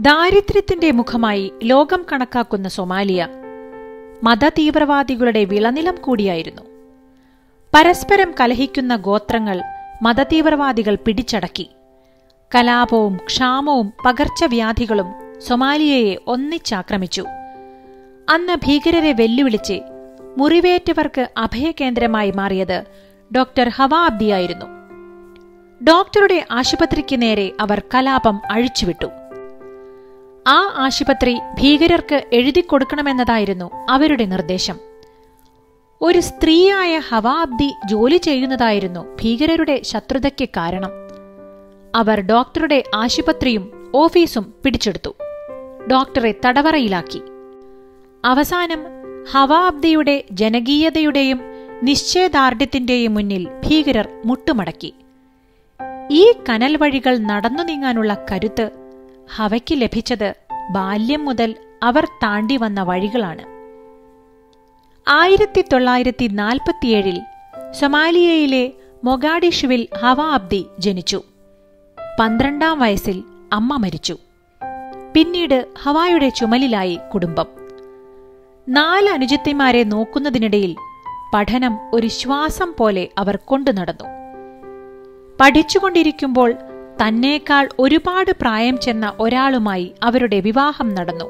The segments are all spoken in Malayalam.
ദാരിദ്ര്യത്തിന്റെ മുഖമായി ലോകം കണക്കാക്കുന്ന സൊമാലിയ മതതീവ്രവാദികളുടെ വിളനിലം കൂടിയായിരുന്നു പരസ്പരം കലഹിക്കുന്ന ഗോത്രങ്ങൾ മതതീവ്രവാദികൾ പിടിച്ചടക്കി കലാപവും ക്ഷാമവും പകർച്ചവ്യാധികളും സൊമാലിയയെ ഒന്നിച്ചാക്രമിച്ചു അന്ന് ഭീകരരെ വെല്ലുവിളിച്ച് മുറിവേറ്റവർക്ക് അഭയകേന്ദ്രമായി മാറിയത് ഡോക്ടർ ഹവാ അബ്ദിയായിരുന്നു ഡോക്ടറുടെ ആശുപത്രിക്ക് നേരെ അവർ കലാപം അഴിച്ചുവിട്ടു ആ ആശുപത്രി ഭീകരർക്ക് എഴുതിക്കൊടുക്കണമെന്നതായിരുന്നു അവരുടെ നിർദ്ദേശം ഒരു സ്ത്രീയായ ഹവാ അബ്ദി ജോലി ചെയ്യുന്നതായിരുന്നു ഭീകരരുടെ ശത്രുതയ്ക്ക് കാരണം അവർ ഡോക്ടറുടെ ആശുപത്രിയും ഓഫീസും പിടിച്ചെടുത്തു ഡോക്ടറെ തടവറയിലാക്കി അവസാനം ഹവാ അബ്ദിയുടെ ജനകീയതയുടെയും നിശ്ചയദാർഢ്യത്തിന്റെയും മുന്നിൽ ഭീകരർ മുട്ടുമടക്കി ഈ കനൽ വഴികൾ നടന്നു നീങ്ങാനുള്ള കരുത്ത് ഹവയ്ക്ക് ലഭിച്ചത് ബാല്യം മുതൽ അവർ താണ്ടി വന്ന വഴികളാണ് ആയിരത്തി തൊള്ളായിരത്തി നാൽപ്പത്തിയേഴിൽ സൊമാലിയയിലെ മൊഗാഡിഷുവിൽ ഹവ അബ്ദി ജനിച്ചു പന്ത്രണ്ടാം വയസ്സിൽ അമ്മ മരിച്ചു പിന്നീട് ഹവായുടെ ചുമലിലായി കുടുംബം നാല് അനുജത്തിമാരെ നോക്കുന്നതിനിടയിൽ പഠനം ഒരു ശ്വാസം പോലെ അവർ കൊണ്ടു നടന്നു പഠിച്ചുകൊണ്ടിരിക്കുമ്പോൾ തന്നേക്കാൾ ഒരുപാട് പ്രായം ചെന്ന ഒരാളുമായി അവരുടെ വിവാഹം നടന്നു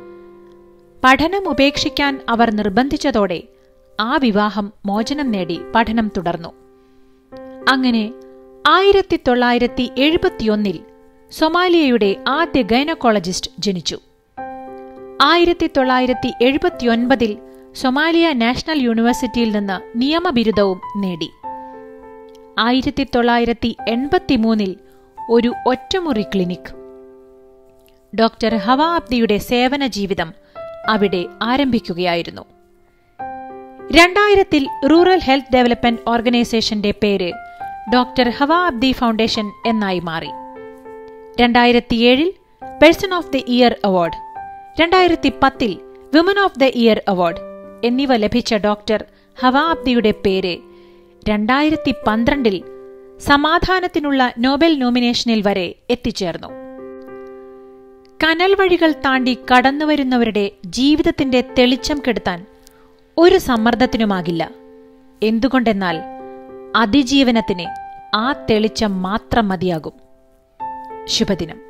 പഠനം ഉപേക്ഷിക്കാൻ അവർ നിർബന്ധിച്ചതോടെ ആ വിവാഹം മോചനം നേടി പഠനം തുടർന്നു അങ്ങനെ ആയിരത്തി തൊള്ളായിരത്തി എഴുപത്തിയൊന്നിൽ സൊമാലിയയുടെ ആദ്യ ഗൈനക്കോളജിസ്റ്റ് ജനിച്ചു ആയിരത്തി തൊള്ളായിരത്തി എഴുപത്തിയൊൻപതിൽ സൊമാലിയ നാഷണൽ യൂണിവേഴ്സിറ്റിയിൽ നിന്ന് നിയമബിരുദവും നേടി ആയിരത്തി തൊള്ളായിരത്തി എൺപത്തിമൂന്നിൽ ഒരു ഒറ്റമുറി ക്ലിനിക് ഡോക്ടർ ഹവ അബ്ദിയുടെ സേവന ജീവിതം അവിടെ ആരംഭിക്കുകയായിരുന്നു രണ്ടായിരത്തിൽ റൂറൽ ഹെൽത്ത് ഡെവലപ്മെന്റ് ഓർഗനൈസേഷന്റെ പേര് ഡോക്ടർ ഹവ അബ്ദി ഫൗണ്ടേഷൻ എന്നായി മാറി രണ്ടായിരത്തിയേഴിൽ person of the year award രണ്ടായിരത്തി പത്തിൽ women of the year award എന്നിവ ലഭിച്ച ഡോക്ടർ ഹവ അബ്ദിയുടെ പേര് രണ്ടായിരത്തി പന്ത്രണ്ടിൽ സമാധാനത്തിനുള്ള നോബൽ നോമിനേഷനിൽ വരെ എത്തിച്ചേർന്നു കനൽ വഴികൾ താണ്ടി കടന്നുവരുന്നവരുടെ ജീവിതത്തിന്റെ തെളിച്ചം കെടുത്താൻ ഒരു സമ്മർദ്ദത്തിനുമാകില്ല എന്തുകൊണ്ടെന്നാൽ അതിജീവനത്തിന് ആ തെളിച്ചം മാത്രം മതിയാകും ശുഭദിനം